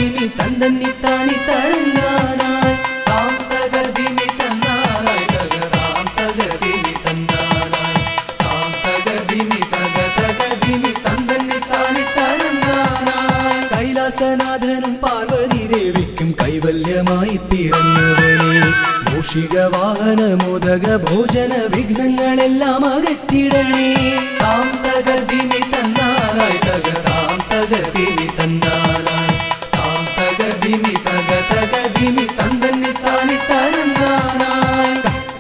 തകതിമി തന്തന്നി താനി തരന്നാനായി താം തകതിമി തന്നാനായി തക താം തകതിമി തന്നാനായി താം തകതിമി തക തകതിമി തന്തന്നി താനി തരന്നാനായി കൈലാസനാഥനും പാർവതി ദേവിക്കും കൈവല്യമായി പിറന്നവനെ മൂഷിക വാഹന മോദക ഭോജന വിഘ്നങ്ങളെല്ലാം അകറ്റിടണേ താം തകതിമി തന്നാനായി തക താം തകതിമി തന്നാനായി താം തകതിമി തക തകതിമി തന്തന്നി താനി തരന്നാനായി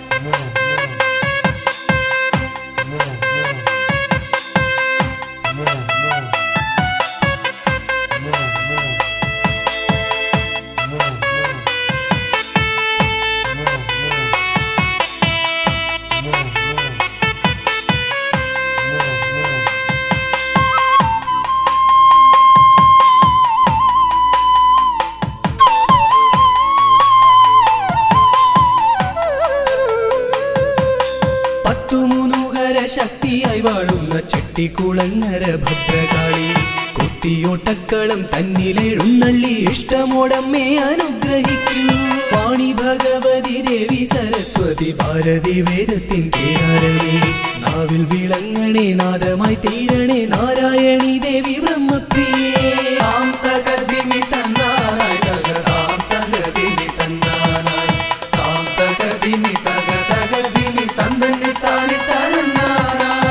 പത്തുമുനുകര ശക്തിയായി വാഴുന്ന ചെട്ടിക്കുളങ്ങര ഭദ്രകാളി കുത്തിയോട്ടക്കളം തന്നിലെഴുന്നള്ളി ഇഷ്ടമോടമ്മേ അനുഗ്രഹിക്കൂ വാണി ഭഗവതി ദേവി സരസ്വതി ഭാരതി വേദത്തിൻ കേരളേ നാവിൽ വിളങ്ങണേ നാദമായി തീരണേ നാരായണി ദേവി ബ്രഹ്മപ്രിയേ താം തകർദിമി തന്നാനായി തക താം തകർദിമി തന്നാനായി താം തകർദിമി തക തകർദിമി തന്തന്നി താനി തരന്നാനായി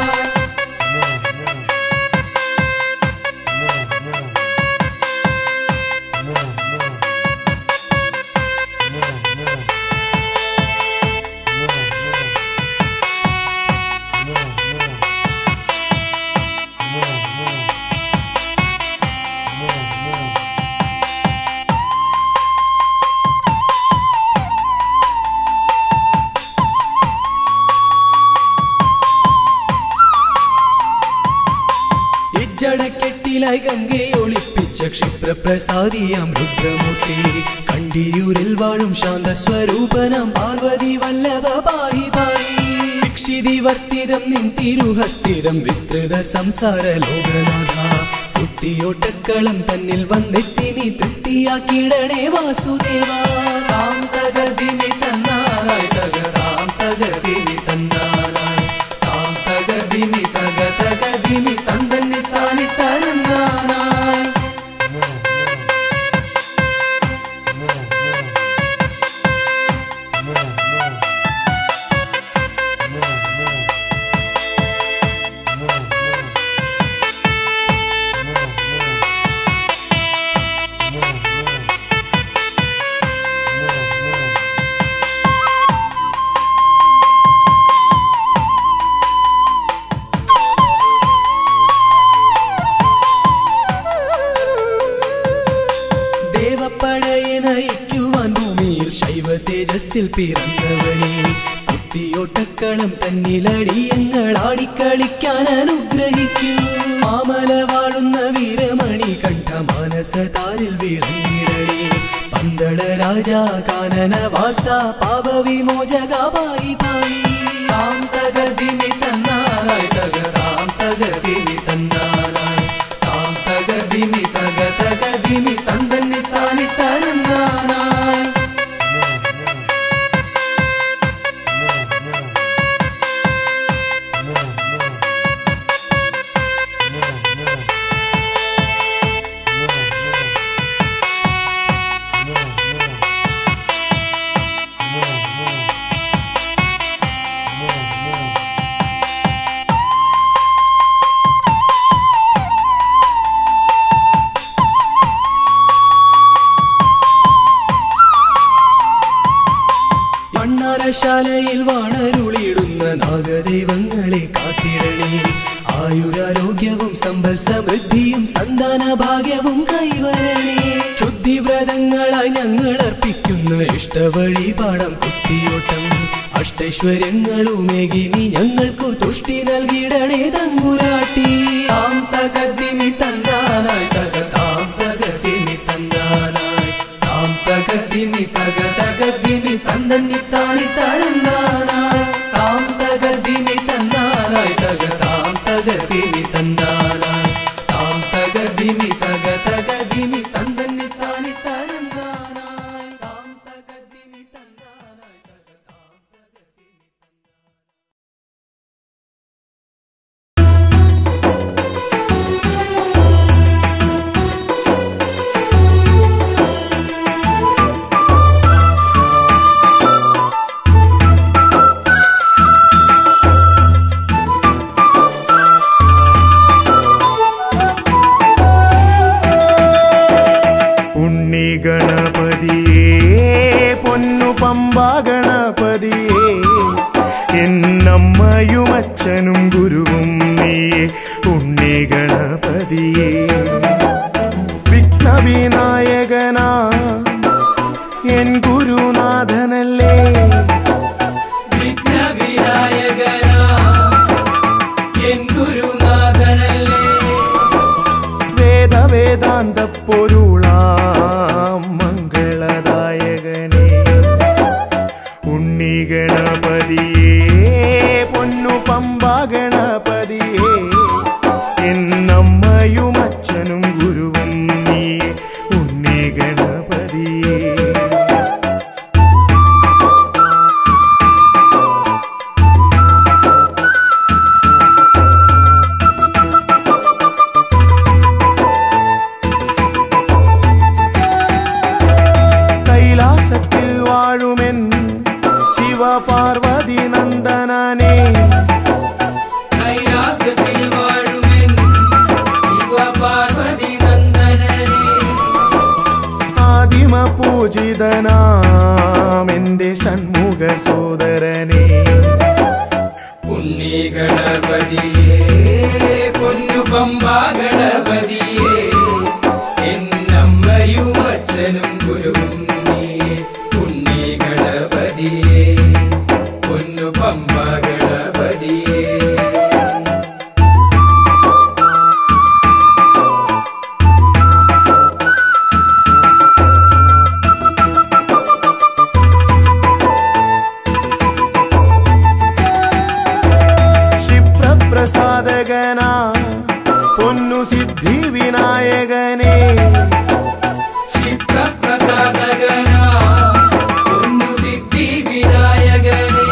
ഇജ്ജടക്കെട്ടിലായി ഗംഗയെ ഒളിപ്പിച്ച ക്ഷിപ്രപ്രസാദിയാം രുദ്രമൂർത്തി കണ്ടിയൂരിൽ വാഴും ശാന്ത സ്വരൂപനാം പാർവതി വല്ലഭ പാഹി പാഹി ദീക്ഷിതി വർത്തിതം നിൻ തിരുഹസ്തിതം വിസ്തൃത സംസാര ലോകനാഥ കുത്തിയോട്ടക്കളം തന്നിൽ വന്നെത്തി നീ തൃപ്തിയാക്കിടണേ വാസുദേവ താം തകതിമി തന്നായി തക താം തകതിമി തന്നായി താം തകതിമി തക തകതിമി തന്തന്നി താനി തരന്നാനായി ദേവപ്പടയെ നയിക്കുവാൻ ഭൂമിയിൽ ശൈവ തേജസ്സിൽ പിറന്നവനെ കുത്തിയോട്ടക്കളം തന്നിലടിയങ്ങൾ ആടിക്കളിക്കാൻ അനുഗ്രഹിക്കൂ മാമല വാഴുന്ന വീരമണി കണ്ഠ മാനസ താരിൽ വിളങ്ങിടണേ പന്തള രാജാ കാനന വാസ പാപവിമോചക പായി പായി താം തകതിമി തന്നായി തക താം തകതിമി തന്നായി താം തകതിമി തക തകതിമി തന്തന്നി താനി തരന്നാനായി മണ്ണാരശാലയിൽ വാണരുളിയിടുന്ന നാഗദൈവങ്ങളെ കാത്തിടണേ ആയുരാരോഗ്യവും സമ്പൽ സമൃദ്ധിയും സന്താന ഭാഗ്യവും കൈവരണേ ശുദ്ധിവ്രതങ്ങളായി ഞങ്ങൾ അർപ്പിക്കുന്ന ഇഷ്ടവഴിപാടം കുത്തിയോട്ടം അഷ്ടൈശ്വര്യങ്ങളുമേകി നീ ഞങ്ങൾക്കു തുഷ്ടി നൽകിടണേ തമ്പുരാട്ടി താം തകതിമി തന്താനായി തക താം തകതിമി തന്താനായി താം തകതിമി തക തകതിമി തന്തന്നി താനി തരന്നാനായി താം തകതിമി തന്നാനായി തക താം തകതിമി തന്നാനായി താം തകതിമി തക തകതിമി തന്തന്നി താനി പമ്പാഗണപതിയേ എന്നമ്മയും അച്ഛനും ഗുരുവും നീയേ ഉണ്ണി ഗണപതിയേ വിഘ്നവിനായകനാ എൻ ഗുരുനാഥനല്ലേ വിഘ്നവിനായകനാ എൻ ഗുരുനാഥനല്ലേ വേദ വേദാന്ത പൊരുളാം മംഗളദായകനേ ഉണ്ണി ഗണപതിയേ പൊന്നു പമ്പ ഗണപതിയേ എന്നമ്മയും അച്ഛനും ഗുരുവും നീ ഉണ്ണി ഗണപതിയേ കൈലാസത്തിൽ വാഴുമെൻ ശിവപാർവതി നന്ദനനേ കൈലാസത്തിൽ വാഴുമെൻ ശിവപാർവതി നന്ദനനേ ആദിമ പൂജിതനാം എന്റെ ഷൺമുഖ സോദരനേ ഉണ്ണി ഗണപതിയേ പൊന്നു പമ്പ ഗണപതിയേ എന്നമ്മയും അച്ഛനും ഗുരുവും നീയേ ഉണ്ണി ഗണപതിയേ പൊന്നു പമ്പ ഗണപതിയേ ക്ഷിപ്രപ്രസാദകനാ പൊന്നു സിദ്ധി വിനായകനേ ക്ഷിപ്രപ്രസാദകനാ പൊന്നു സിദ്ധി വിനായകനേ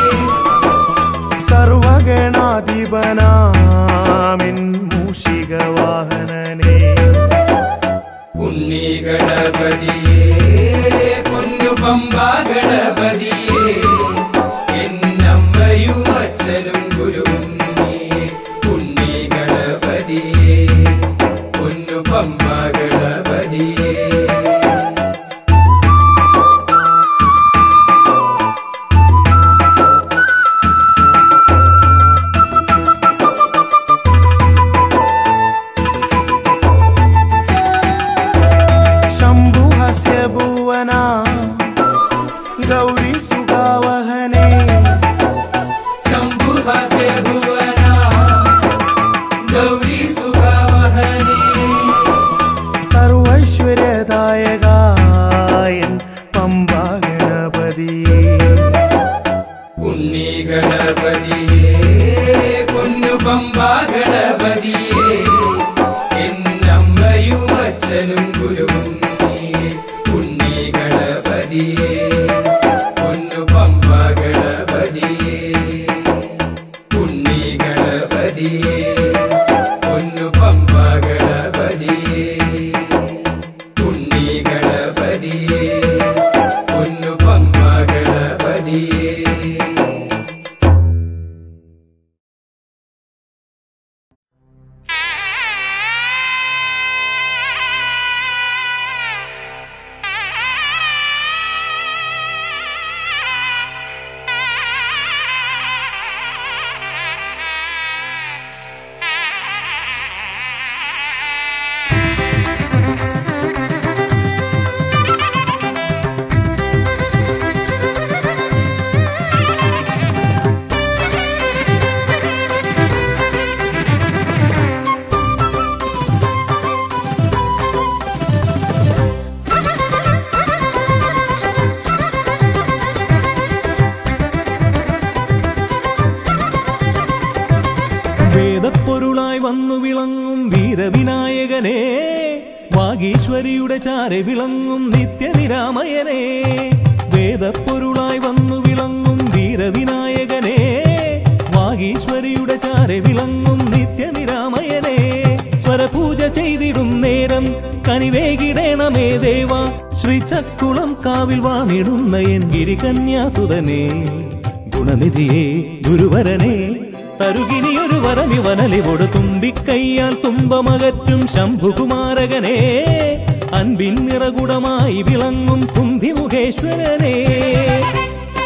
സർവഗണാധിപനാമിൻ മൂഷിക വാഹനനേ ഉണ്ണി ഗണപതിയേ പൊന്നു പമ്പ ഗണപതിയേ എന്നമ്മയും അച്ഛനും ഗുരുവും നീയേ ഉണ്ണി ഗണപതിയേ പൊന്നു പമ്പ ഗണപതിയേ ശംഭുഹസ്യ ഭുവന ഗൗരി സുഖാവഹനേ ശംഭുഹാസ്യ ഭുവന ഗൗരി സുഖാവഹനേ സർവൈശ്വര്യദായകായൻ പമ്പ ഗണപതിയേ ഉണ്ണി ഗണപതിയേ പൊന്നു പമ്പ ഗണപതിയേ എന്നമ്മയും അച്ഛനും ഗുരുവും നീയേ ഉണ്ണി ഗണപതിയേ പൊന്നു പമ്പ ഗണപതിയേ ഉണ്ണി ഗണപതിയേ പൊന്നു പമ്പ ഗണപതിയേ ഉണ്ണി ഗണപതിയേ പൊന്നു പമ്പ ഗണപതിയേ വേദപ്പൊരുളായി വന്നു വിളങ്ങും വീരവിനായകനെ വാഗീശ്വരിയുടെ ചാരെ വിളങ്ങും നിത്യനിരാമയനെ വേദപ്പൊരുളായി വന്നു വിളങ്ങും വീരവിനായകനെ വാഗീശ്വരിയുടെ ചാരെ വിളങ്ങും നിത്യനിരാമയനെ സ്വരപൂജ ചെയ്തിടും നേരം കനിവേകിടേണമേ ദേവ ശ്രീചക്കുളം കാവിൽ വാണിടുന്ന എൻ ഗിരികന്യാസുതനെ ഗുണനിധിയെ ഗുരുവരനെ തരുകിനിയൊരു വരമിവനലിവോട് തുമ്പിക്കയ്യാൽ തുമ്പമകറ്റും ശംഭുകുമാരകനെ അൻപിൻ നിറകുടമായി വിളങ്ങും കുന്തിമുഖേശ്വരനെ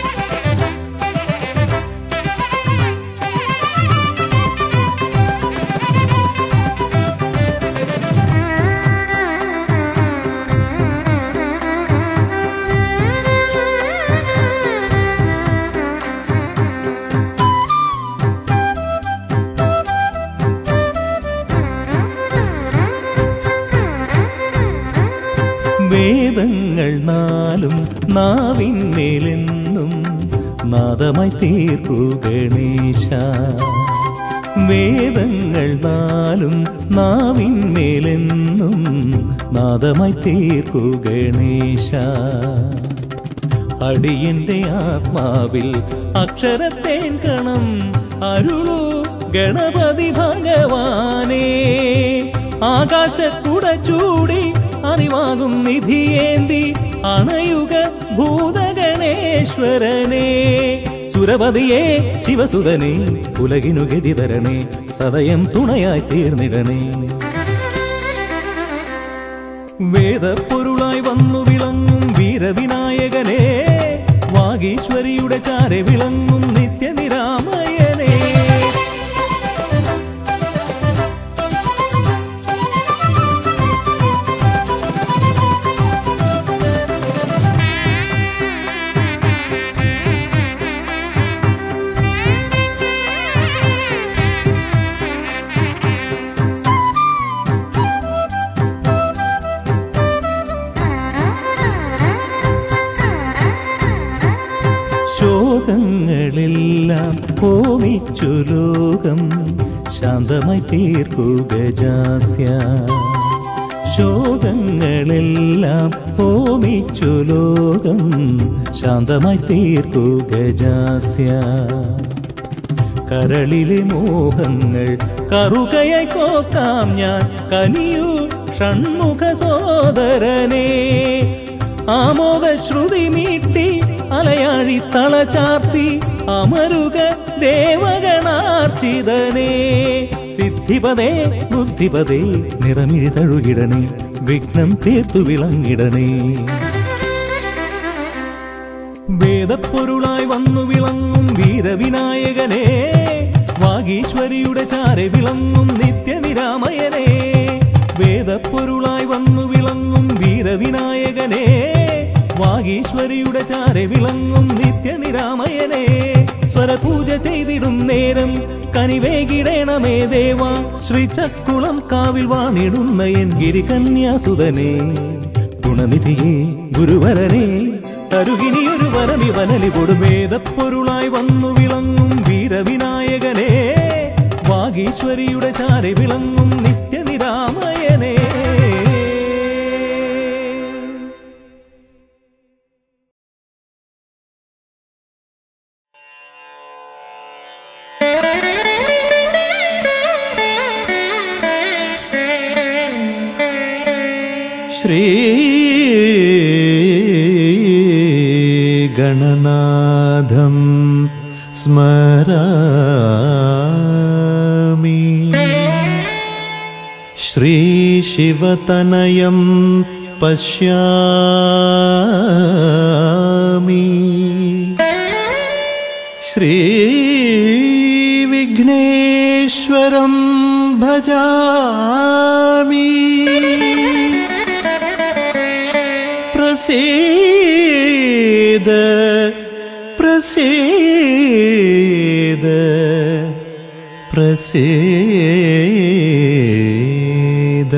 വേദങ്ങൾ നാലും നാവിന്മേലെന്നും നാദമായി തീർക്കൂ ഗണേശ വേദങ്ങൾ നാലും നാവിന്മേലെന്നും നാദമായി തീർക്കൂ ഗണേശ അടിയന്റെ ആത്മാവിൽ അക്ഷരത്തേൻ കണം അരുളു ഗണപതി ഭഗവാനേ ആകാശക്കുട ചൂടി അറിവാകും നിധിയേന്തി അണയുക ഭൂതഗണേശ്വരനെ സുരപതിയെ ശിവസുതനെ ഉലകിനു ഗതി തരണേ സദയം തുണയായി തീർന്നിടണേ വേദപ്പൊരുളായി വന്നു വിളങ്ങും വീരവിനായകനെ വാഗീശ്വരിയുടെ ചാരെ വിളങ്ങും നിത്യനിരാമയനെ ശോകങ്ങളെല്ലാം ഹോമിച്ചു ലോകം ശാന്തമായി തീർക്കൂ ഗജാസ്യ ശോകങ്ങളെല്ലാം ഹോമിച്ചു ലോകം ശാന്തമായി തീർക്കൂ ഗജാസ്യ കരളിലെ മോഹങ്ങൾ കറുകയായി കോക്കാം ഞാൻ കനിയൂ ഷൺമുഖ സോദരനെ ആമോദ ശ്രുതി മീട്ടി അലയാഴി തളചാർത്തി അമരുക ദേവഗണാർച്ചിതനെ സിദ്ധിപതേ ബുദ്ധിപതേ നിറമിഴി തഴുകിടണേ വിഘ്നം തീർത്തു വിളങ്ങിടണേ വേദപ്പൊരുളായി വന്നു വിളങ്ങും വീരവിനായകനെ വാഗീശ്വരിയുടെ ചാരെ വിളങ്ങും നിത്യനിരാമയനെ വേദപ്പൊരുളായി വന്നു വിളങ്ങും വീരവിനായകനെ വാഗീശ്വരിയുടെ ചാരെ വിളങ്ങും നിത്യനിരാമയനെ സ്വരപൂജ ചെയ്തിടും നേരം കനിവേകിടേണമേ ദേവ ശ്രീചക്കുളം കാവിൽ വാണിടുന്ന എൻ ഗിരികന്യാസുതനെ ഗുണനിധിയെ ഗുരുവരനെ തരുകിനിയൊരു വരമിവനലി കൊടുവേദപ്പൊരുളായി വന്നു വിളങ്ങും വീരവിനായകനെ വാഗീശ്വരിയുടെ ചാരെ വിളങ്ങും നിത്യനിരാമയനെ ശ്രീഗണനാഥം സ്മരാമി ശ്രീശിവതനയം പശ്യാമി ശ്രീവിഘ്നേശ്വരം ഭജാമി പ്രസീദ പ്രസീദ പ്രസീദ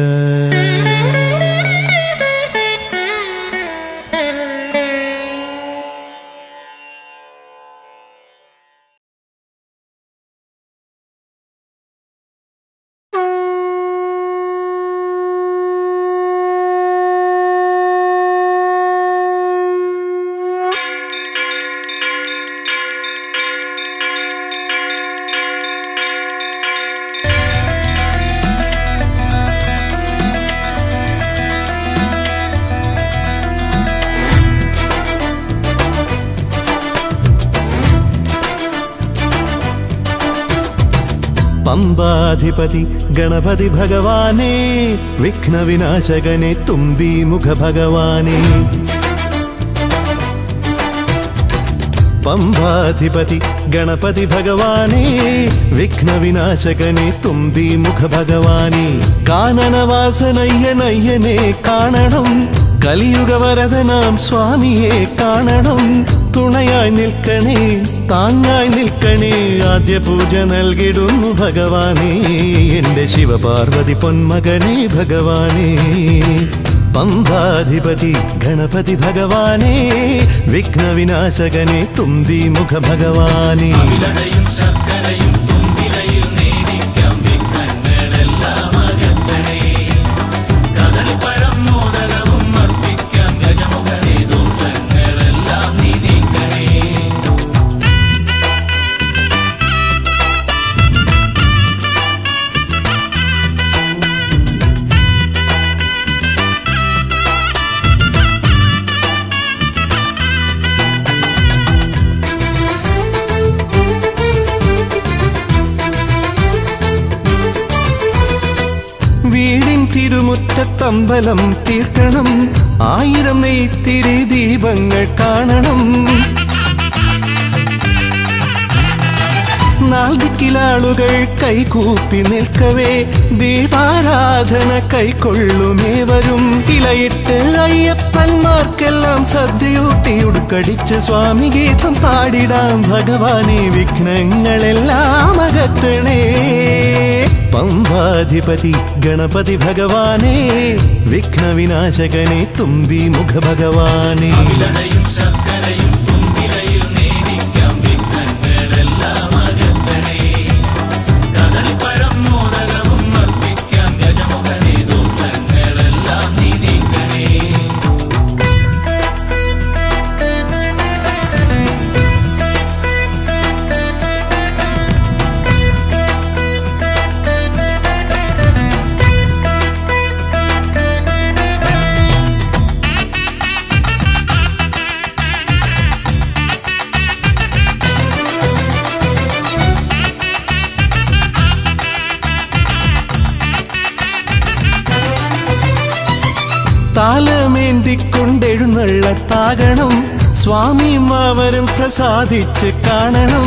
പമ്പാധിപതി ഗണപതി ഭഗവാനേ വിഘ്നവിനാശകനെ തുമ്പി മുഖ ഭഗവാനേ പമ്പാധിപതി ഗണപതി ഭഗവാനേ വിഘ്നവിനാശകനെ തുമ്പി മുഖ ഭഗവാനേ കാനനവാസനയ്യനയ്യനെ കാണണം കലിയുഗ വരദനാം സ്വാമിയെ കാണണം തുണയായി നിൽക്കണേ താങ്ങായി നിൽക്കണേ ആദ്യ പൂജ നൽകിടുന്നു ഭഗവാനേ എന്റെ ശിവപാർവതി പൊന്മകനെ ഭഗവാനേ പമ്പാധിപതി ഗണപതി ഭഗവാനേ വിഘ്നവിനാശകനെ തുമ്പി മുഖ ഭഗവാനേ വിലടയും ശർക്കരയും തുമ്പിലയിൽ നേടിക്കാം വിഘ്നങ്ങളെല്ലാം അകറ്റണേ കദളിപ്പഴം മോദകവും അർപ്പിക്കാം ഗജമുഖനെ ദോഷങ്ങളെല്ലാം നീ നീക്കണേ വീടിൻ തിരുമുറ്റത്തമ്പലം തീർക്കണം ആയിരം നെയ്ത്തിരി ദീപങ്ങൾ കാണണം നാൽദിക്കിലാളുകൾ കൈകൂപ്പി നിൽക്കവേ ദീപാരാധന കൈക്കൊള്ളുമേവരും ഇലയിട്ട് അയ്യപ്പന്മാർക്കെല്ലാം സദ്യയൂട്ടി ഉടുക്കടിച്ച് സ്വാമി ഗീതം പാടിടാം ഭഗവാനെ വിഘ്നങ്ങളെല്ലാം അകറ്റണേ പമ്പാധിപതി ഗണപതി ഭഗവാനേ വിഘ്നവിനാശകനെ തുമ്പി മുഖ ഭഗവാനേ വിലടയും ശർക്കരയും തുമ്പിലയിൽ നേടിക്കാം വിഘ്നങ്ങളെല്ലാം അകറ്റണേ കദളിപ്പഴം മോദകവും അർപ്പിക്കാം ഗജമുഖനെ ദോഷങ്ങളെല്ലാം നീ നീക്കണേ താലമേന്തിക്കൊണ്ടെഴുന്നള്ളത്താകണം സ്വാമിയും അവരും പ്രസാദിച്ച് കാണണം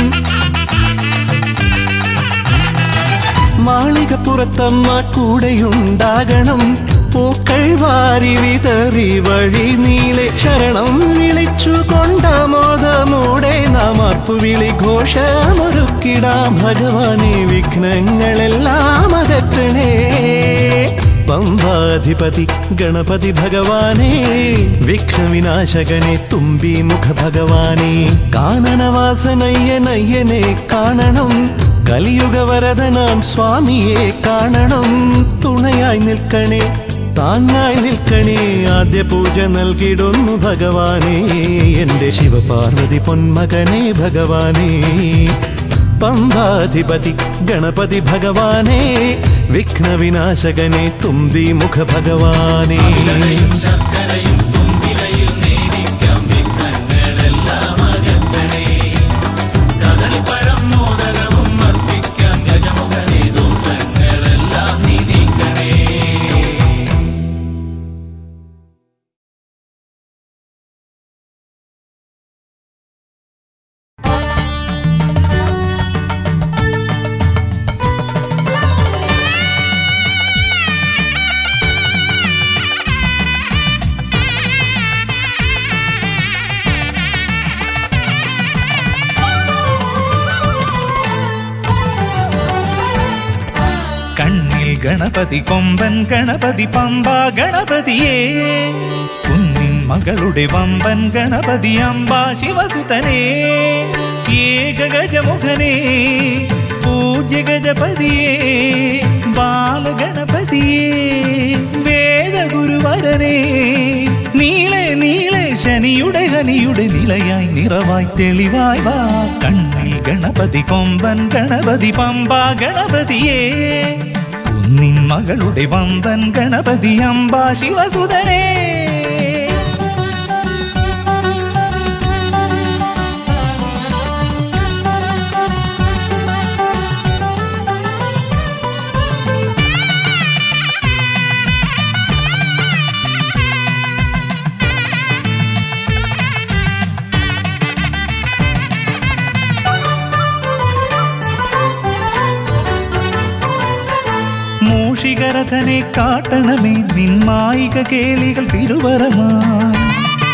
മാളികപ്പുറത്തമ്മ കൂടെയുണ്ടാകണം പൂക്കൾ വാരി വിതറി വഴി നീലെ ശരണം വിളിച്ചു കൊണ്ടാമോദമോടെ നാം അർപ്പുവിളി ഘോഷമൊരുക്കിടാം ഭഗവാനെ വിഘ്നങ്ങളെല്ലാം അകറ്റണേ പമ്പാധിപതി ഗണപതി ഭഗവാനേ വിഘ്നവിനാശകനെ തുമ്പി മുഖ ഭഗവാനെ കാനനവാസനയ്യനയ്യനെ കാണണം കലിയുഗവരദനാം സ്വാമിയെ കാണണം തുണയായി നിൽക്കണേ താങ്ങായി നിൽക്കണേ ആദ്യ പൂജ നൽകിടുന്നു ഭഗവാനെ എന്റെ ശിവപാർവതി പൊന്മകനെ ഭഗവാനെ പമ്പാധിപതി ഗണപതി ഭഗവാനെ വിഘ്നവിനാശകനെ തുമ്പി മുഖ ഭഗവാനെ വിലടയും ശർക്കരയും തുമ്പിലയിൽ നേടിക്കാം വിഘ്നങ്ങളെല്ലാം അകറ്റണേ കദളിപ്പഴം മോദകവും അർപ്പിക്കാം ഗജമുഖനെ ദോഷങ്ങളെല്ലാം നീ നീക്കണേ കണ്ണിൽ ഗണപതി കൊമ്പൻ ഗണപതി പമ്പ ഗണപതിയേ കുന്നിൻ മകളുടെ വമ്പൻ ഗണപതി അമ്പ ശിവസുതനേ ഏക ഗജമുഖനേ പൂജ്യ ഗജപതിയേ ബാലഗണപതിയേ വേദഗുരുവരനേ നീളെ നീളെ ശനിയുടെ ഹനിയുടെ നിലയായി നിറവായി തെളിവായി വാ കണ്ണിൽ ഗണപതി കൊമ്പൻ ഗണപതി പമ്പ ഗണപതിയേ കുന്നിൻ മകളുടെ വമ്പൻ ഗണപതി അമ്പ ശിവസുതനേ മൂഷികരഥനെ കാട്ടണമേ നിന്മായിക കേളികൾ തിരുവരമാ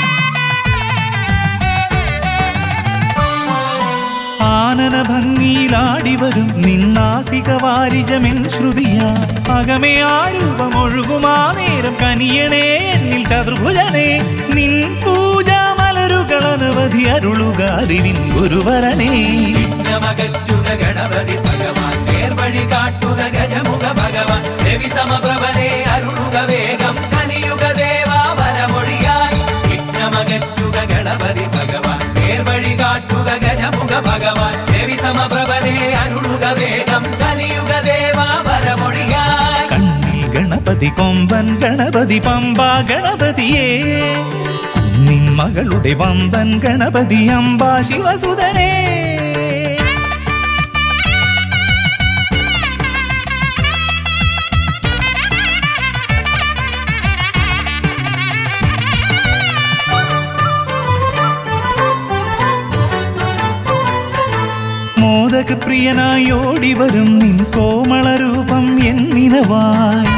ആനന ഭംഗിയിൽ ചാടി വരും നിന്നാസിക വാരിജമെൻ ശ്രുതിയാ അകമേ ആരൂപമൊഴുകുമാ നേരം കനിയണേ എന്നിൽ ചതുർഭുജനേ നിൻ പൂജാ മലരുകൾ അനവധി അരുളുകാരിൻ ഗുരുവരനേ വിഘ്നമകറ്റുക ഗണപതി ഭഗവാൻ നേർവഴി കാട്ടുക ഗജമുഖ ഭഗവാൻ രവി സമപ്രഭനെ അരുളുക വേഗം കനിയുക ദേവാ വരമൊഴിയായി വിഘ്നമകറ്റുക ഗണപതി ഭഗവാൻ നേർവഴി കാട്ടുക ഗജമുഖ ഭഗവാൻ രവി സമപ്രഭനെ അരുളുക വേഗം കനിയുക ദേവാ വരമൊഴിയായി കണ്ണിൽ ഗണപതി കൊമ്പൻ ഗണപതി പമ്പ ഗണപതിയേ നിൻ മകളുടെ വമ്പൻ ഗണപതി അമ്പ ശിവസുതനേ മോദക പ്രിയനായി ഓടി വരും നിൻ കോമള രൂപം എന്നിനവായി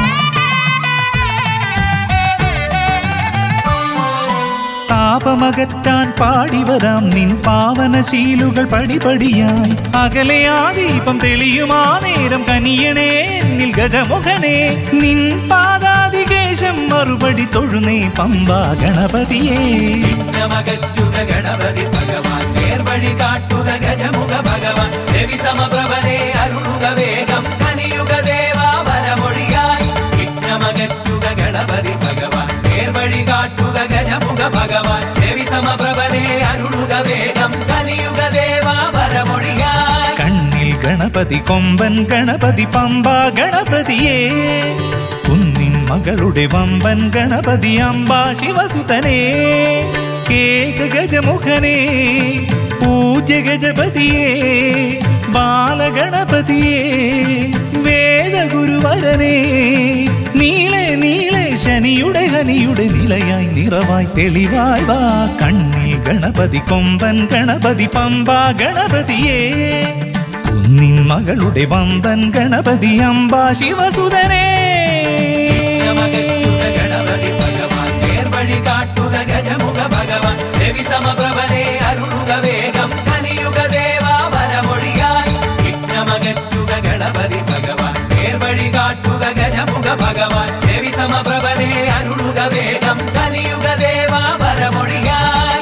താപമകറ്റാൻ പാടിവരാം നിൻ പാവനശീലുകൾ പടിപടിയായി അകലെ ആ ദീപം തെളിയുമാ നേരം കനിയണേ എന്നിൽ ഗജമുഖനെ നിൻ പാദാതികേശം മറുപടി തൊഴുന്നേ പമ്പ ഗണപതിയേ വിഘ്നമകറ്റുക ഗണപതി ഭഗവാൻ നേർവഴി കാട്ടുക ഗജമുഖ ഭഗവാൻ രവി സമപ്രഭനെ അരുളുക വേഗം കനിയുക ദേവാ വരമൊഴിയായി വിഘ്നമകറ്റുക ഗണപതി ഭഗവാൻ നേർവഴി കാട്ടുക ഗജമുഖ ഭഗവാൻ രവി സമപ്രഭനെ അരുളുക വേഗം കനിയുക ദേവാ വരമൊഴിയായി കണ്ണിൽ ഗണപതി കൊമ്പൻ ഗണപതി പമ്പ ഗണപതിയേ കുന്നിൻ മകളുടെ വമ്പൻ ഗണപതി അമ്പ ശിവസുതനേ കേക ഗജമുഖനേ പൂജ്യ ഗജപതിയേ ബാലഗണപതിയേ വേദഗുരുവരനേ നീളെ നീളെ ശനിയുടെ ഹനിയുടെ നിലയായി നിറവായി തെളിവായി വാ കണ്ണിൽ ഗണപതി കൊമ്പൻ ഗണപതി പമ്പ ഗണപതിയേ കുന്നിൻ മകളുടെ വമ്പൻ ഗണപതി അമ്പ ശിവസുതനേ വിഘ്നമകറ്റുക ഗണപതി ഭഗവാൻ നേർവഴി കാട്ടുക ഗജമുഖ ഭഗവാൻ രവി സമപ്രഭനെ അരുളുക വേഗം കനിയുക ദേവാ വരമൊഴിയായി വിഘ്നമകറ്റുക ഗണപതി ഭഗവാൻ നേർവഴി കാട്ടുക ഗജമുഖ ഭഗവാൻ രവി സമപ്രഭനെ അരുളുക വേഗം കനിയുക ദേവാ വരമൊഴിയായി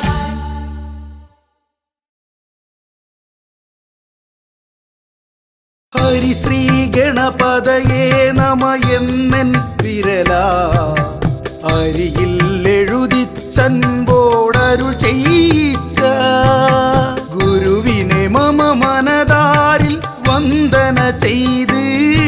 ഹരിശ്രീ ഗണപതയേ നമ എന്നൻ വിരല അരിയിൽ എഴുതിച്ചൻപോടരുൾ ചെയ്യിച്ച ഗുരുവിനെ മമ മനതാരിൽ വന്ദന ചെയ്ത്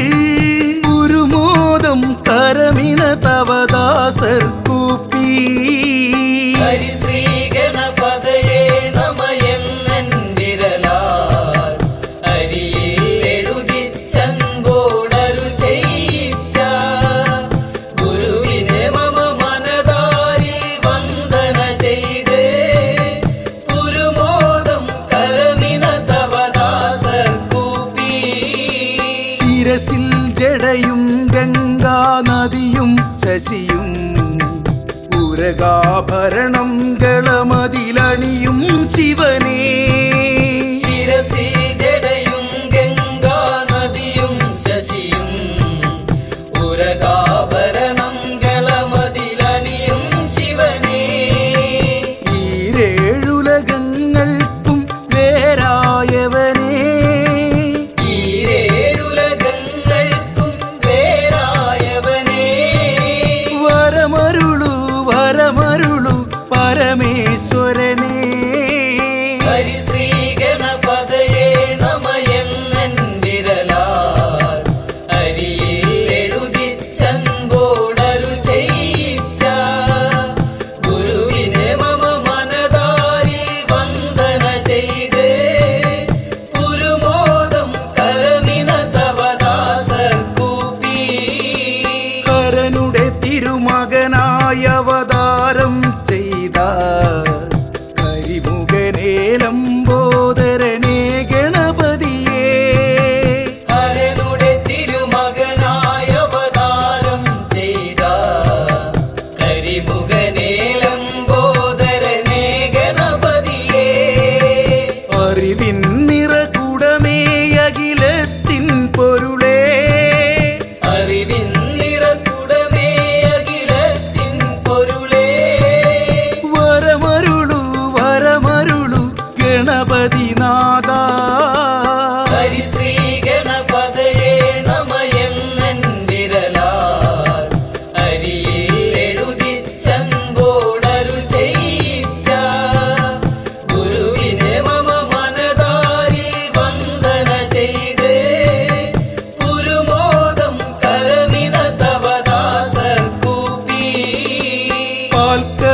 ഗുരുമോദം കരമിന തവദാസർ കൂപ്പി ഹരിശ്രീ ഗണപതയേ നമ എന്നൻ വിരലാൽ അരിയിൽ എഴുതി ചൻപോടരു ചെയ്യിച്ച ഗുരുവിനെ മമ മനതാരിൽ വന്ദന ചെയ്ത് ഗുരുമോദം കരമിന തവദാസർ കൂപ്പി ശിരസിൽ ജടയും ഗംഗാ നദിയും ശശിയും ഉരകാഭരണം ഗളമതിലണിയും ശിവനേ ശിരസിൽ ജടയും ഗംഗാ നദിയും ശശിയും ഉരകാഭരണം ഗളമതിലണിയും ശിവനേ ഈരേഴുലകങ്ങൾക്കും വേരായവനേ ഈരേഴുലകങ്ങൾക്കും വേറായവനേ വരമരുളു വരമരുളു പരമേശ്വരനേ ഹരിശ്രീ ഗണപതയേ നമ എന്നൻ വിരലാൽ അരിയിൽ എഴുതി ചൻപോടരു ചെയ്യിച്ച ഗുരുവിനെ മമ മനതാരിൽ വന്ദന ചെയ്ത് ഗുരുമോദം കരമിന തവദാസർ കൂപ്പി ഹരനുടെ തിരുമകനായ അവതാരം ചെയ്ത കരിമുഖനേലംബോദരനേ ഗണപതിയേ ഹരനുടെ തിരുമകനായ അവതാരം ചെയ്ത കരിമുഖനേലംബോദരനേ ഗണപതിയേ അറിവിൻ നിറകുടമേയ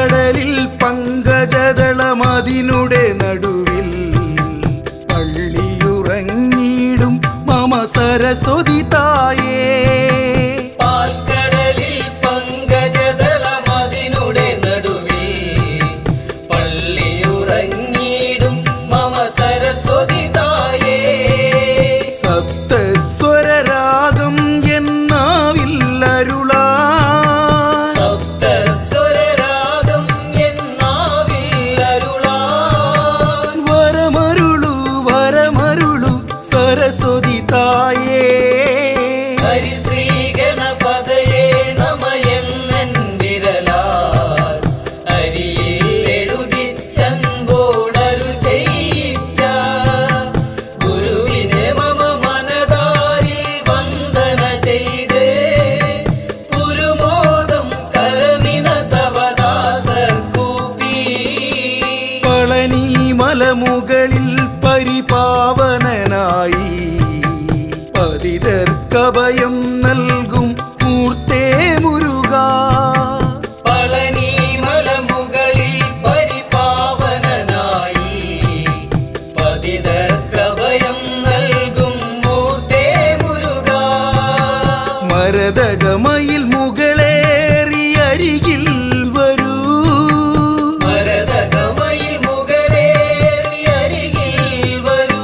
പാൽക്കടലിൽ പങ്കജദളമതിനുടെ നടുവിൽ പള്ളിയുറങ്ങിയിടും മമ സരസ്വതി തായേ പാൽക്കടലിൽ പങ്കജദളമതിനുടെ നടുവിൽ പള്ളിയുറങ്ങിയിടും മമ സരസ്വതി തായേ സപ്തസ്വരരാഗം എന്നാവില്ലരുളാ സപ്തസ്വരരാഗം എന്നാവില്ലരുളാൻ വരമരുളു വരമരുളു സരസ്വതി തായേ ഹരിശ്രീ ഗണപതയേ നമയെന്നൻ വിരലാൽ അരിയിൽ എഴുതിച്ചൻപോടരു ചെയ്യിച്ച ഗുരുവിനെ മമ മനതാരിൽ വന്ദന ചെയ്ത് ഗുരുമോദം കരമിന തവദാസർ കൂപ്പി പളനി മലമുകളിൽ പരിപാവനനായി പതിതർക്കഭയം നൽകും മൂർത്തേ മുരുക പളനി മലമുകളിൽ പരിപാവനനായി പതിതർക്കഭയം നൽകും മൂർത്തേ മുരുക മരതകമയിൽ മുകളേറി അരികിൽ വരൂ ഭരതകമയിൽ മുകളേറി അരികിൽ വരൂ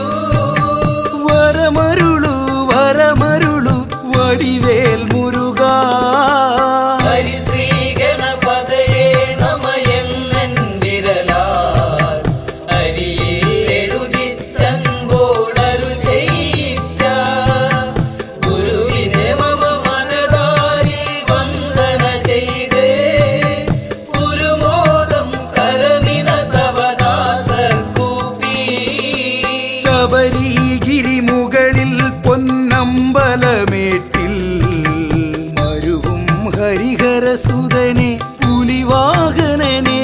വരമരുളു വരമരുളു വടിവേൽ മുരുക ഹരിശ്രീ ഗണപതയേ നമയെന്നൻ വിരലാൽ അരിയിൽ എഴുതിച്ചൻപോടരു ചെയ്യിച്ച ഗുരുവിനെ മമ മനതാരിൽ വന്ദന ചെയ്ത് ഗുരുമോദം കരമിന തവദാസർ കൂപ്പി ശബരിഗിരി മുകളിൽ പൊന്നമ്പലമേട്ടിൽ മരുവും ഹരിഹരസുതനെ പുലിവാഹനനെ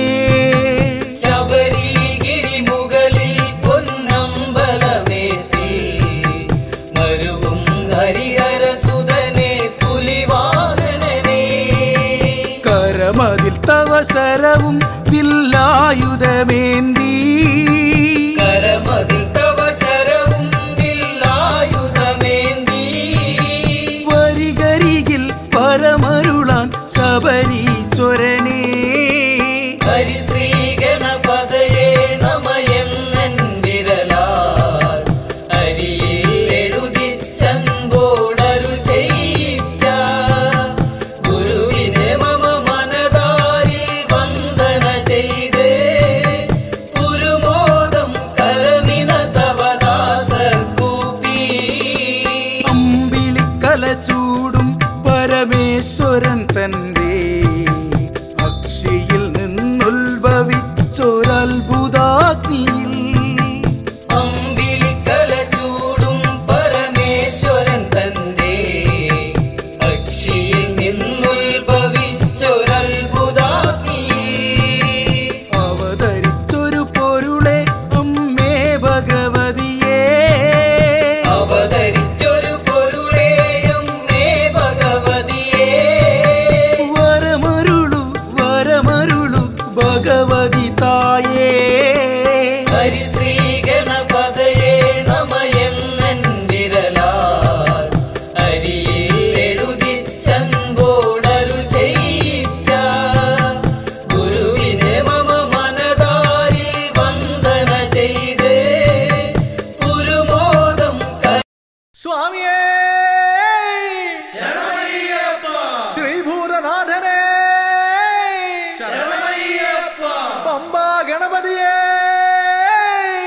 ശബരിഗിരി മുകളിൽ പൊന്നമ്പലമേറ്റി മരുവും ഹരിഹരസുതനെ പുലിവാഹനനെ കരമതിൽ തവസരവും വില്ലായുധമേന്തി കരമതിൽ തവ ശരവും വില്ലായുധമേന്തി വരികരികിൽ പരമരുളാൻ ശബരീശ്വരനെ ഹരിശ്രീ ഗണപതയേ നമയെന്നൻ വിരലാൽ അരിയിൽ എഴുതിച്ചൻപോടരു ചെയ്യിച്ച ഗുരുവിനെ മമ മനതാരിൽ വന്ദന ചെയ്ത് ഗുരുമോദം കരമിന തവദാസർ കൂപ്പി അമ്പിളിക്കല ചൂടും പരമേശ്വരൻ തന്റെ അക്ഷിയിൽ നിന്നുത്ഭവിച്ചൊരത്ഭുതാഗ്നിയിൽ അമ്പിളിക്കല ചൂടും പരമേശ്വരൻ തന്റെ അക്ഷിയിൽ നിന്നുത്ഭവിച്ചൊരത്ഭുതാഗ്നി അവതരിച്ചൊരു പൊരുളെ അമ്മേ ഭഗവതിയേ അവതരിച്ചൊരു പൊരുളേയും നേ ഭഗവതിയേ വരമരുളു വരമരുളു ഭഗവതി തായേ ഹരിശ്രീ ഗണപതയേ നമയെന്നൻ വിരലാൽ അരിയിൽ എഴുതിച്ചൻപോടരു ചെയ്യിച്ച ഗുരുവിനെ മമ മനതാരിൽ വന്ദന ചെയ്ത് ഗുരുമോദം സ്വാമിയേ ശ്രീഭൂതനാഥനെ പമ്പാ ഗണപതിയേ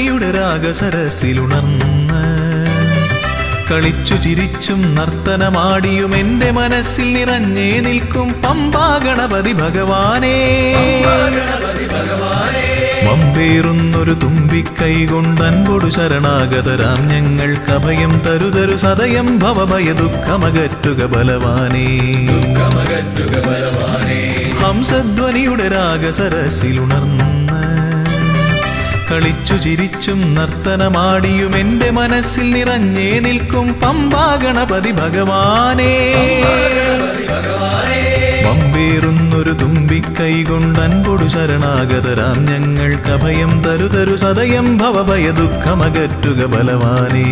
ഹംസധ്വനിയുടെ രാഗസരസിലുണർന്ന് കളിച്ചു ചിരിച്ചും നർത്തനമാടിയും എന്റെ മനസ്സിൽ നിറഞ്ഞേ നിൽക്കും പമ്പാ ഗണപതി ഭഗവാനേ വമ്പേറുന്നൊരു തുമ്പിക്കൈ കൊണ്ടൻപൊടു ശരണാഗതരാം ഞങ്ങൾക്ക് അഭയം തരുതരു സദയം ഭവഭയ ദുഃഖമകറ്റുക ബലവാനേ ഹംസധ്വനിയുടെ രാഗസരസിലുണർന്ന് കളിച്ചു ചിരിച്ചും നർത്തനമാടിയും എന്റെ മനസ്സിൽ നിറഞ്ഞേ നിൽക്കും പമ്പാ ഗണപതി ഭഗവാനേ വമ്പേറുന്നൊരു തുമ്പിക്കൈ കൊണ്ടൻപൊടു ശരണാഗതരാം ഞങ്ങൾക്ക് അഭയം തരുതരു സദയം ഭവഭയ ദുഃഖമകറ്റുക ബലവാനേ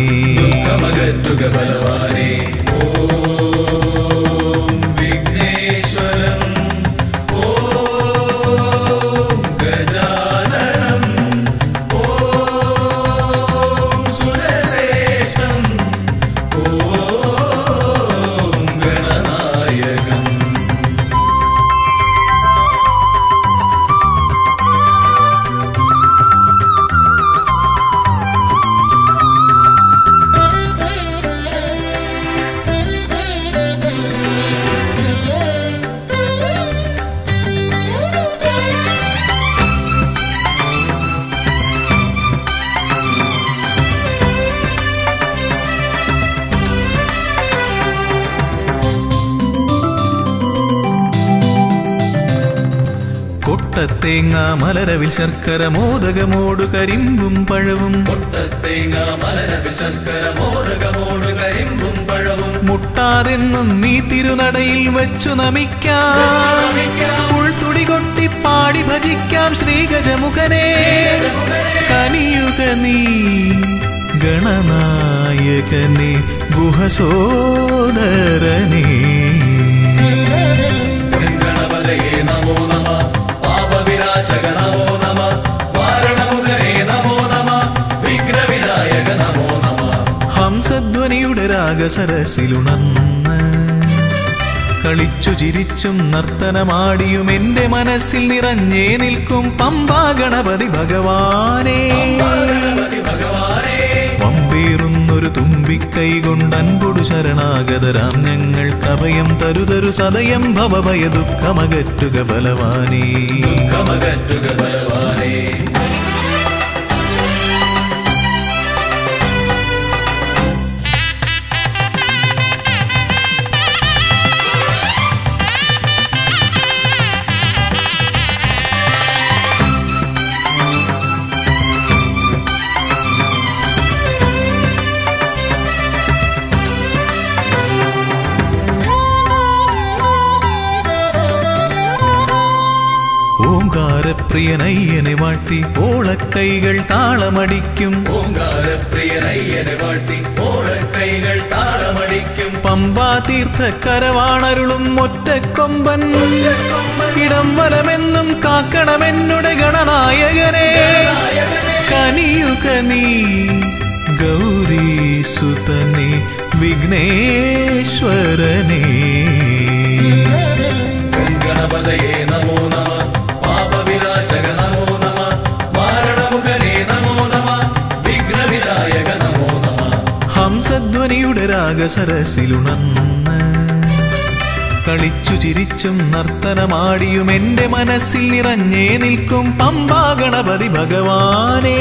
കൊട്ടത്തേങ്ങ മലരവിൽ ശർക്കര മോദകമോടു കരിമ്പും പഴവും മുട്ടാതെന്നും നീ തിരുനടയിൽ വെച്ചു നമിക്കാം ഉൾത്തുടി കൊട്ടി പാടി ഭജിക്കാം ശ്രീഗജമുഖനെ കനിയുക നീ ഗണനായകനെ ഗുഹസോദരനേ ഹംസധ്വനിയുടെ രാഗസരസിലുണർന്ന് കളിച്ചു ചിരിച്ചും നർത്തനമാടിയും എന്റെ മനസ്സിൽ നിറഞ്ഞേ നിൽക്കും പമ്പാ ഗണപതി ഭഗവാനേ പമ്പേറുന്നൊരു തുമ്പിക്കൈ കൊണ്ടൻപൊടു ശരണാഗതരാം ഞങ്ങൾക്ക് അഭയം തരുതരു സദയം ഭവഭയ ദുഃഖമകറ്റുക ബലവാനേ ഓങ്കാരപ്രിയനയ്യനെ വാഴ്ത്തി ഓളക്കൈകൾ താളമടിക്കും ഓങ്കാരപ്രിയനയ്യനെ വാഴ്ത്തി ഓളക്കൈകൾ താളമടിക്കും പമ്പാ തീർത്ഥക്കരവാണരുളും ഒറ്റക്കൊമ്പൻ ഇടം വലമെന്നും കാക്കണമെന്നുടെ ഗണനായകനെ കനിയുക നീ ഗൗരീസുതനെ വിഘ്നേശ്വരനേ ഗണപതയെ നമോ നമ പാപവിനാശക നമോ നമ മാരണമുഖനെ നമോ നമ വിഘ്നവിനായക നമോ നമ ഹംസധ്വനിയുടെ രാഗസരസിലുണർന്ന് കളിച്ചു ചിരിച്ചും നർത്തനമാടിയും എന്റെ മനസ്സിൽ നിറഞ്ഞേ നിൽക്കും പമ്പാ ഗണപതി ഭഗവാനേ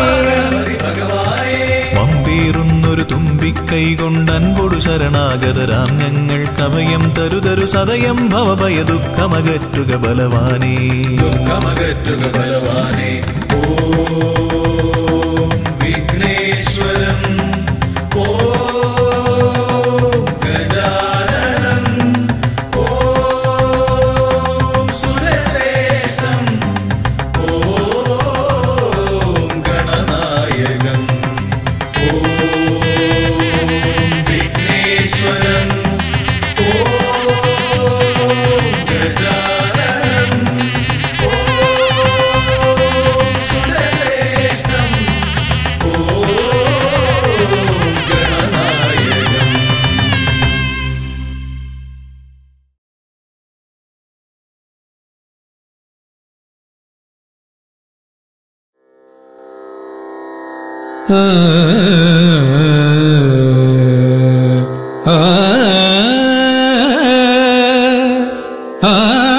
വമ്പേറുന്നൊരു തുമ്പിക്കൈ കൊണ്ടൻപൊടു ശരണാഗതരാം ഞങ്ങൾക്ക് അഭയം തരുതരു സദയം ഭവഭയ ദുഃഖമകറ്റുക ബലവാനേ ദുഃഖമകറ്റുക ബലവാനെ ഓം വിഘ്നേശ്വരം ഓം ഗജാനനം ഓം സുരശ്രേഷ്ഠം ഓം ഗണനായകം ഓം വിഘ്നേശ്വരം ഓം ഗജാനനം ഓം സുരശ്രേഷ്ഠം ഓം ആ ആ ആ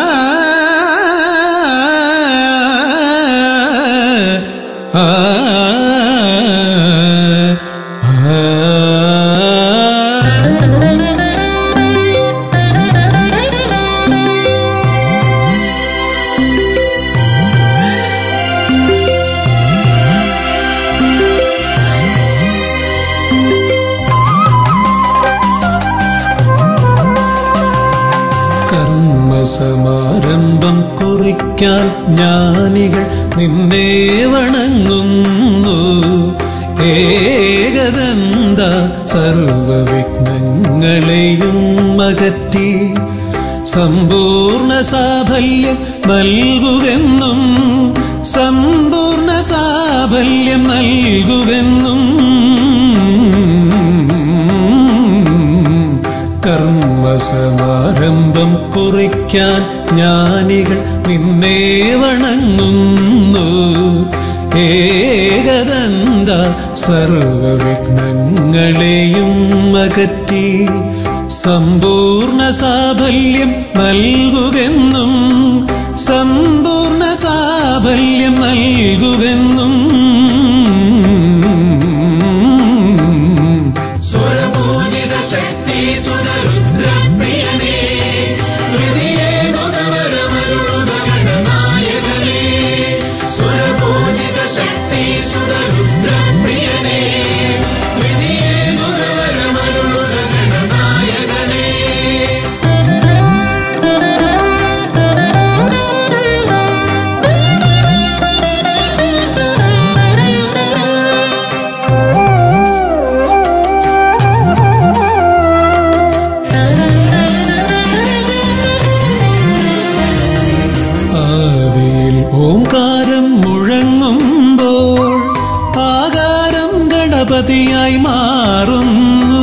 കർമ്മസമാരംഭം കുറിക്കാൻ ജ്ഞാനികൾ നിന്നെ വണങ്ങുന്നു ഏകദന്ത സർവവിഘ്നങ്ങളെയും അകറ്റി സമ്പൂർണ്ണ സാഫല്യം നൽകുകെന്നും സമ്പൂർണ്ണ സാഫല്യം നൽകുകെന്നും കർമ്മസമാരംഭം കുറിക്കാൻ ജ്ഞാനികൾ നിന്നെ വണങ്ങുന്നു ഏകദന്ത സർവവിഘ്നങ്ങളെയും അകറ്റി സമ്പൂർണ്ണ സാഫല്യം നൽകുകെന്നും സമ്പൂർണ്ണ സാഫല്യം നൽകുകെന്നും സ്വരപൂജിത ശക്തി സുതരുദ്രപ്രിയനേ ഹൃദയേ നുതവരമരുളുക ഗണനായകനേ സ്വരപൂജിത ശക്തി സുതരുദ്രപ്രിയനേ ഹൃദയേ നുതവരമരുളുക ഗണനായകനേ ആദിയിൽ ഓംകാരം മുഴങ്ങുമ്പോൾ ആകാരം ഗണപതിയായി മാറുന്നു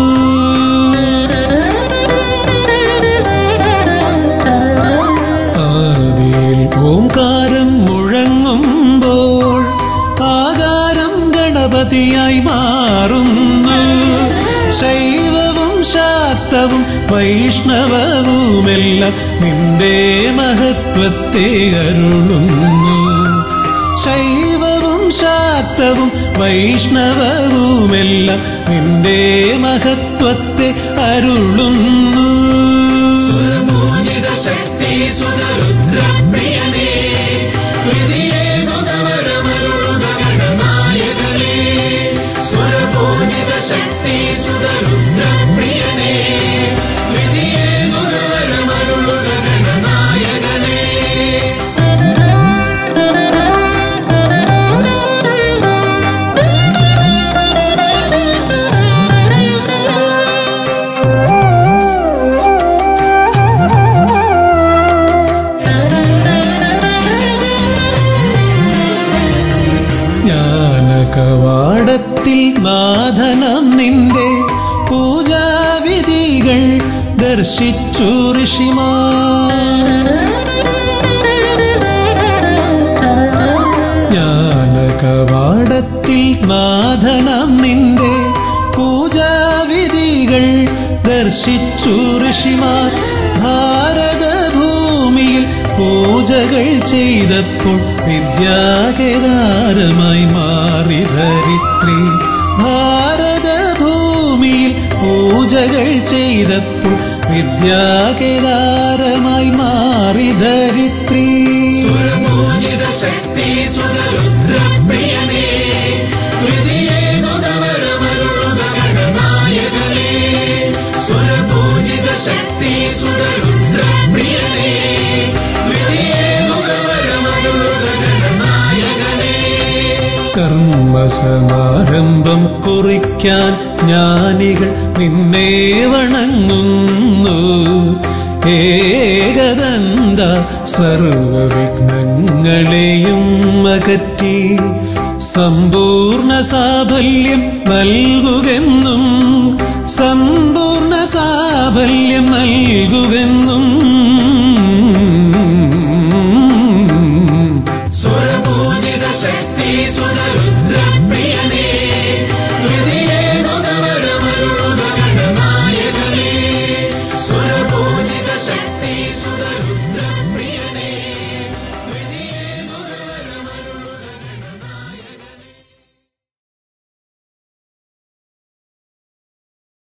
ആദിയിൽ ഓംകാരം മുഴങ്ങുമ്പോൾ ആകാരം ഗണപതിയായി മാറുന്നു ശൈവവും ശാക്തവും വൈഷ്ണവവുമെല്ലാം നിന്റെ മഹത്വത്തെ അരുളുന്നു ശൈവവും ശാക്തവും വൈഷ്ണവവുമെല്ലാം നിന്റെ മഹത്വത്തെ അരുളുന്നു സ്വരപൂജിത ശക്തി സുതരുദ്രപ്രിയനേ ഹൃദയേ നുതവരമരുളുക ഗണനായകനേ സ്വരപൂജിത ശക്തി സുതരുദ്രപ്രിയനേ ഹൃദയേ നുതവരമരുളുക ഗണനായകനേ ജ്ഞാനകവാടത്തിൽ നാഥനം നിന്റെ പൂജാവിധികൾ ദർശിച്ചു ഋഷിമാ ജ്ഞാനകവാടത്തിൽ നാഥനം നിന്റെ പൂജാവിധികൾ ദർശിച്ചു ഋഷിമാർ ഭാരതഭൂമിയിൽ പൂജകൾ ചെയ്തപ്പോൾ വിദ്യാകേദാരമായി മാറി ധരിത്രി ഭാരതഭൂമിയിൽ പൂജകൾ ചെയ്തപ്പോൾ വിദ്യാകേദാരമായി മാറി ധരിത്രി സ്വരപൂജിത ശക്തി സുതരുദ്രപ്രിയനേ ഹൃദയേ നുതവരമരുളുക ഗണനായകനേ സ്വരപൂജിത ശക്തി സുതരുദ്രപ്രിയനേ ഹൃദയേ നുതവരമരുളുക ഗണനായകനേ കർമ്മസമാരംഭം കുറിക്കാൻ ജ്ഞാനികൾ നിന്നെ വണങ്ങുന്നു ഏകദന്ത സർവവിഘ്നങ്ങളെയും അകറ്റി സമ്പൂർണ്ണ സാഫല്യം നൽകുകെന്നും സമ്പൂർണ്ണ സാഫല്യം നൽകുകെന്നും